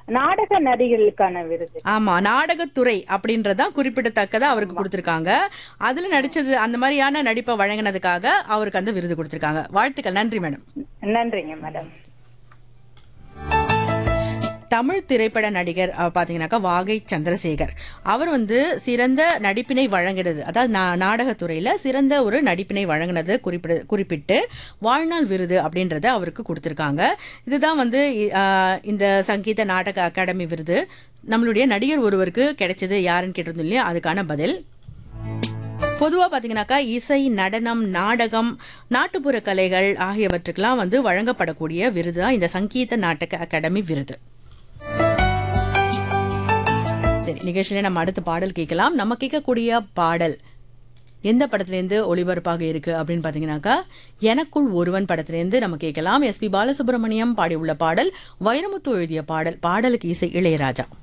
நாடக நடிகர்களுக்கான விருது ஆமா நாடகத்துறை அப்படின்றதான் குறிப்பிடத்தக்கதா அவருக்கு கொடுத்திருக்காங்க அதுல நடிச்சது அந்த மாதிரியான நடிப்பை வழங்கினதுக்காக அவருக்கு அந்த விருது கொடுத்திருக்காங்க வாழ்த்துக்கள் நன்றி மேடம் நன்றிங்க மேடம் தமிழ் திரைப்பட நடிகர் அஹ், பாத்தீங்கன்னாக்கா வாகை சந்திரசேகர் அவர் வந்து சிறந்த நடிப்பினை வழங்கினது அதாவது நா- நாடகத்துறையில சிறந்த ஒரு நடிப்பினை வழங்கினது குறிப்பிட குறிப்பிட்டு வாழ்நாள் விருது அப்படின்றத அவருக்கு கொடுத்திருக்காங்க இதுதான் வந்து இ- அஹ், இந்த சங்கீத நாடக அகாடமி விருது நம்மளுடைய நடிகர் ஒருவருக்கு கிடைச்சது யாருன்னு கேட்டிருந்தோம் இல்லையா அதுக்கான பதில் பொதுவாக பார்த்தீங்கன்னாக்கா இசை நடனம் நாடகம் நாட்டுப்புற கலைகள் ஆகியவற்றுக்கெல்லாம் வந்து வழங்கப்படக்கூடிய விருது தான் இந்த சங்கீத நாடக அகாடமி விருது சரி நிகழ்ச்சியில நம்ம அடுத்த பாடல் கேட்கலாம் நம்ம கேட்கக்கூடிய பாடல் எந்த படத்துலேருந்து ஒளிபரப்பாக இருக்கு அப்படின்னு பார்த்தீங்கன்னாக்கா எனக்குள் ஒருவன் படத்துலேருந்து நம்ம கேட்கலாம் எஸ்பி பாலசுப்ரமணியம் பாடியுள்ள பாடல் வைரமுத்து எழுதிய பாடல் பாடலுக்கு இசை இளையராஜா